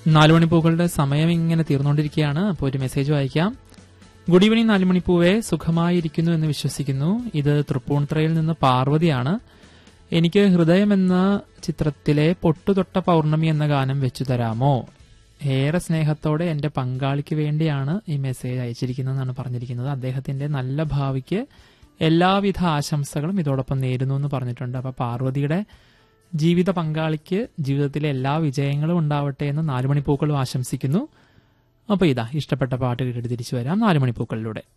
നാലുമണിപ്പൂക്കളുടെ സമയം ഇങ്ങനെ തീർന്നുകൊണ്ടിരിക്കുകയാണ് അപ്പോൾ ഒരു മെസ്സേജ് വായിക്കാം ഗുഡ് ഈവനിങ് നാലുമണിപ്പൂവെ സുഖമായിരിക്കുന്നു എന്ന് വിശ്വസിക്കുന്നു ഇത് തൃപ്പൂണിത്രയിൽ നിന്ന് പാർവതിയാണ് എനിക്ക് ഹൃദയം എന്ന ചിത്രത്തിലെ പൊട്ടുതൊട്ട പൗർണമി എന്ന ഗാനം വെച്ചു തരാമോ ഏറെ സ്നേഹത്തോടെ എന്റെ പങ്കാളിക്ക് വേണ്ടിയാണ് ഈ മെസ്സേജ് അയച്ചിരിക്കുന്നതെന്നാണ് പറഞ്ഞിരിക്കുന്നത് അദ്ദേഹത്തിന്റെ നല്ല ഭാവിക്ക് എല്ലാവിധ ആശംസകളും ഇതോടൊപ്പം നേരുന്നു എന്ന് പറഞ്ഞിട്ടുണ്ട് അപ്പൊ പാർവതിയുടെ ജീവിത പങ്കാളിക്ക് ജീവിതത്തിലെ എല്ലാ വിജയങ്ങളും ഉണ്ടാവട്ടെ എന്ന് നാലുമണിപ്പൂക്കളും ആശംസിക്കുന്നു അപ്പൊ ഇതാ ഇഷ്ടപ്പെട്ട പാട്ട് കേട്ടിട്ട് തിരിച്ചു വരാം നാലുമണിപ്പൂക്കളിലൂടെ